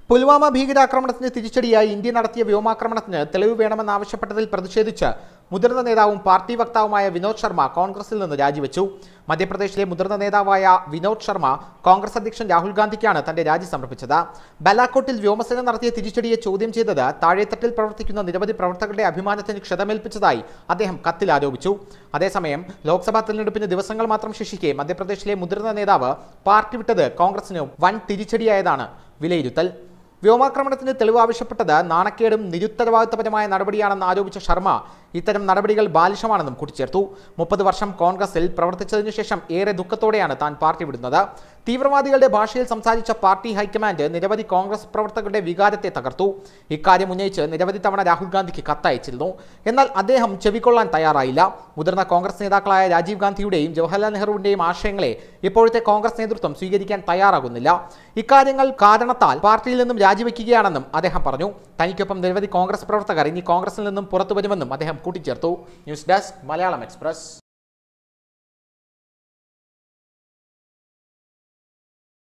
പുൽവാമ ഭീകരാക്രമണത്തിന് തിരിച്ചടിയായി ഇന്ത്യ നടത്തിയ വ്യോമാക്രമണത്തിന് തെളിവ് വേണമെന്നാവശ്യപ്പെട്ടതിൽ പ്രതിഷേധിച്ച് മുതിർന്ന നേതാവും പാർട്ടി വക്താവുമായ വിനോദ് ശർമ്മ കോൺഗ്രസിൽ നിന്ന് രാജിവെച്ചു മധ്യപ്രദേശിലെ മുതിർന്ന നേതാവായ വിനോദ് ശർമ്മ കോൺഗ്രസ് അധ്യക്ഷൻ രാഹുൽ ഗാന്ധിക്കാണ് തന്റെ രാജി സമർപ്പിച്ചത് ബലാക്കോട്ടിൽ വ്യോമസേന നടത്തിയ തിരിച്ചടിയെ ചോദ്യം ചെയ്തത് താഴെത്തട്ടിൽ പ്രവർത്തിക്കുന്ന നിരവധി പ്രവർത്തകരുടെ അഭിമാനത്തിന് ക്ഷതമേൽപ്പിച്ചതായി അദ്ദേഹം കത്തിൽ ആരോപിച്ചു അതേസമയം ലോക്സഭാ തെരഞ്ഞെടുപ്പിന് ദിവസങ്ങൾ മാത്രം ശേഷിക്കെ മധ്യപ്രദേശിലെ മുതിർന്ന നേതാവ് പാർട്ടി വിട്ടത് കോൺഗ്രസിന് വൻ തിരിച്ചടിയായതാണ് വിലയിരുത്തൽ വ്യോമാക്രമണത്തിന് തെളിവ് ആവശ്യപ്പെട്ടത് നാണക്കേടും നിരുത്തരവാദിത്തപരമായ നടപടിയാണെന്ന് ആരോപിച്ച ശർമ്മ ഇത്തരം നടപടികൾ ബാലിശമാണെന്നും കൂട്ടിച്ചേർത്തു മുപ്പത് വർഷം കോൺഗ്രസിൽ പ്രവർത്തിച്ചതിനു ശേഷം ഏറെ ദുഃഖത്തോടെയാണ് താൻ പാർട്ടി വിടുന്നത് തീവ്രവാദികളുടെ ഭാഷയിൽ സംസാരിച്ച പാർട്ടി ഹൈക്കമാൻഡ് നിരവധി കോൺഗ്രസ് പ്രവർത്തകരുടെ വികാരത്തെ തകർത്തു ഇക്കാര്യം ഉന്നയിച്ച് നിരവധി തവണ രാഹുൽ ഗാന്ധിക്ക് കത്തയച്ചിരുന്നു എന്നാൽ അദ്ദേഹം ചെവിക്കൊള്ളാൻ തയ്യാറായില്ല മുതിർന്ന കോൺഗ്രസ് നേതാക്കളായ രാജീവ് ഗാന്ധിയുടെയും ജവഹർലാൽ നെഹ്റുവിന്റെയും ആശയങ്ങളെ ഇപ്പോഴത്തെ കോൺഗ്രസ് നേതൃത്വം സ്വീകരിക്കാൻ തയ്യാറാകുന്നില്ല ഇക്കാര്യങ്ങൾ കാരണത്താൽ പാർട്ടിയിൽ നിന്നും രാജിവെക്കുകയാണെന്നും അദ്ദേഹം പറഞ്ഞു തനിക്കൊപ്പം നിരവധി കോൺഗ്രസ് പ്രവർത്തകർ ഇനി കോൺഗ്രസിൽ നിന്നും പുറത്തു വരുമെന്നും അദ്ദേഹം കൂട്ടിച്ചേർത്തു ന്യൂസ് ഡെസ്ക് മലയാളം എക്സ്പ്രസ്